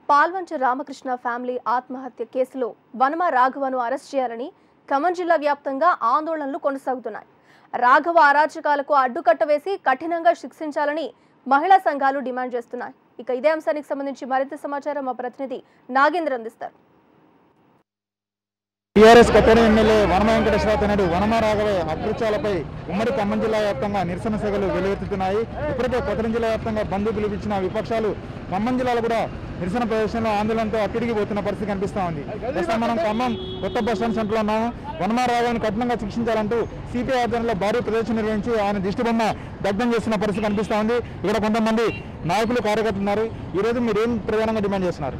Palvancha Ramakrishna family ఆత్మహత్య కేసులో Vanama రాఘవను arrest చేయాలని ఖమ్మం జిల్లా వ్యాప్తంగా ఆందోళనలు కొనసాగుతున్నాయి రాఘవ అరాచకాలకు అడ్డుకట్ట వేసి కఠినంగా శిక్షించాలని మహిళా సంఘాలు డిమాండ్ చేస్తున్నాయి ఇక ఇదే అంశానికి సంబంధించి మరింత సమాచారం మా ప్రతినిధి నాగేంద్ర అందిస్తారు టీఆర్ఎస్ కొత్తని ఎమ్మెల్యే వనమ వెంకటేశ్వర నాయుడు వనమ రాఘవ అకృత్యాలపై ఉమ్మడి ఖమ్మం జిల్లా వ్యాప్తంగా నిరసన సెగలు వెలువెత్తుతున్నాయి ఇప్పటికే కొత్తరం జిల్లా వ్యాప్తంగా బంద్ పిలిపించిన విపక్షాలు ఖమ్మం జిల్లాలో కూడా నిరసన ప్రదర్శనలో ఆందోళనతో అక్కడికి పోతున్న పరిస్థితి కనిపిస్తా ఉంది ప్రస్తుతం మనం ఖమ్మం కొత్త బస్ స్టాండ్ సెంటర్లో ఉన్నాము వనమ రాఘవని కఠినంగా శిక్షించాలంటూ సిపిఐ ఆధ్వర్యంలో భారీ ప్రదర్శన నిర్వహించి ఆయన దిష్టిబొమ్మ దగ్ధం చేస్తున్న పరిస్థితి కనిపిస్తా ఉంది ఇక్కడ కొంతమంది నాయకులు కార్యకర్తలు ఉన్నారు ఈరోజు మీరు ఏం ప్రధానంగా డిమాండ్ చేస్తున్నారు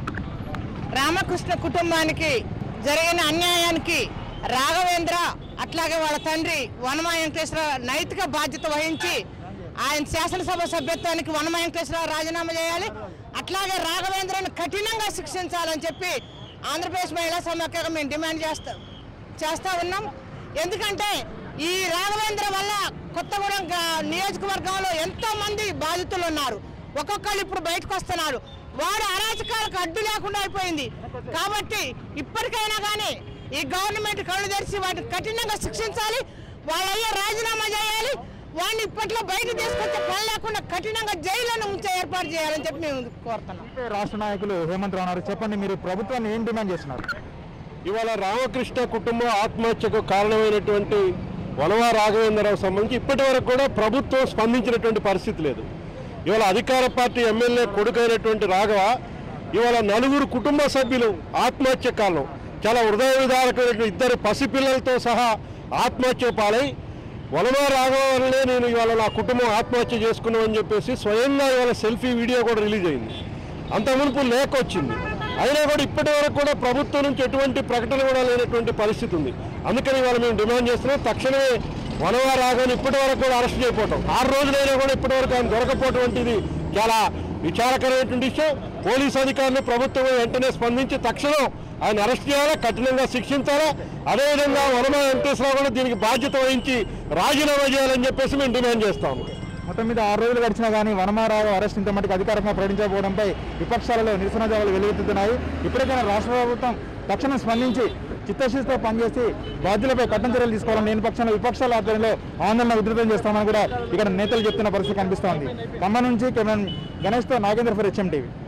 రామకృష్ణ కుటుంబానికి జరిగిన అన్యాయానికి రాఘవేంద్ర అట్లాగే వాళ్ళ తండ్రి వనమా వెంకటేశ్వర నైతిక బాధ్యత వహించి ఆయన శాసనసభ సభ్యత్వానికి వనమా వెంకటేశ్వర రాజీనామా చేయాలి అట్లాగే రాఘవేంద్రను కఠినంగా శిక్షించాలని చెప్పి ఆంధ్రప్రదేశ్ మహిళా సమాఖ్యగా మేము డిమాండ్ చేస్తాం చేస్తా ఉన్నాం ఎందుకంటే ఈ రాఘవేంద్ర వల్ల కొత్తగూడెం గ- నియోజకవర్గంలో ఎంతో మంది బాధితులు ఉన్నారు ఒక్కొక్కళ్ళు ఇప్పుడు బయటకు వస్తున్నారు వాడు అరాచకాలకు అడ్డు లేకుండా అయిపోయింది కాబట్టి ఇప్పటికైనా కానీ ఈ గవర్నమెంట్ కళ్ళు తెరిచి వాటిని కఠినంగా శిక్షించాలి వాళ్ళయ్యే రాజీనామా చేయాలి వాడిని ఇప్పట్లో బయట తీసుకొచ్చే పని లేకుండా కఠినంగా జైల్లో ఉంచే ఏర్పాటు చేయాలని చెప్పి మేము కోరుతున్నాం రాష్ట్ర నాయకులు హేమంత్ రావు ఉన్నారు చెప్పండి మీరు ప్రభుత్వాన్ని ఏం డిమాండ్ చేస్తున్నారు ఇవాళ రామకృష్ణ కుటుంబం ఆత్మహత్యకు కారణమైనటువంటి వనవా రాఘవేంద్రరావు సంబంధించి ఇప్పటి వరకు కూడా ప్రభుత్వం స్పందించినటువంటి పరిస్థితి లేదు ఇవాళ అధికార పార్టీ ఎమ్మెల్యే కొడుకైనటువంటి రాఘవ ఇవాళ నలుగురు కుటుంబ సభ్యులు ఆత్మహత్య కాలం చాలా హృదయ విధారకమైనటువంటి ఇద్దరు పసిపిల్లలతో సహా ఆత్మహత్య పాలై వనమా రాఘవ వల్లనే నేను ఇవాళ నా కుటుంబం ఆత్మహత్య చేసుకున్నామని చెప్పేసి స్వయంగా ఇవాళ సెల్ఫీ వీడియో కూడా రిలీజ్ అయింది అంత మునుపు లేఖ వచ్చింది అయినా కూడా ఇప్పటి వరకు కూడా ప్రభుత్వం నుంచి ఎటువంటి ప్రకటన కూడా లేనటువంటి పరిస్థితి ఉంది అందుకని ఇవాళ మేము డిమాండ్ చేస్తున్నాం తక్షణమే వనవా రాఘవన్ ఇప్పటి వరకు కూడా అరెస్ట్ చేయకపోవటం ఆరు రోజులైనా కూడా ఇప్పటి వరకు ఆయన దొరకపోవటం వంటిది చాలా విచారకరమైనటువంటి విషయం పోలీసు అధికారులు ప్రభుత్వం వెంటనే స్పందించి తక్షణం ఆయన అరెస్ట్ చేయాలా కఠినంగా శిక్షించాలా అదేవిధంగా వనమా వెంకటేశ్వరరావు కూడా దీనికి బాధ్యత వహించి రాజీనామా చేయాలని చెప్పేసి మేము డిమాండ్ చేస్తాము మొత్తం మీద ఆరు రోజులు గడిచినా కానీ వనమారావు అరెస్ట్ ఇంత మటుకు అధికారంగా ప్రకటించకపోవడంపై విపక్షాలలో నిరసన జాబులు వెలువెత్తుతున్నాయి ఇప్పటికైనా రాష్ట్ర ప్రభుత్వం తక్షణం స్పందించి చిత్తశుద్ధితో పనిచేసి బాధ్యులపై కఠిన చర్యలు తీసుకోవాలని నేను పక్షంలో విపక్షాల ఆధ్వర్యంలో ఆందోళన ఉధృతం చేస్తామని కూడా ఇక్కడ నేతలు చెప్తున్న పరిస్థితి కనిపిస్తోంది ఖమ్మం నుంచి కెమెరాన్ గణేష్తో నాగేంద్ర ఫర్ హెచ్ఎం టీవీ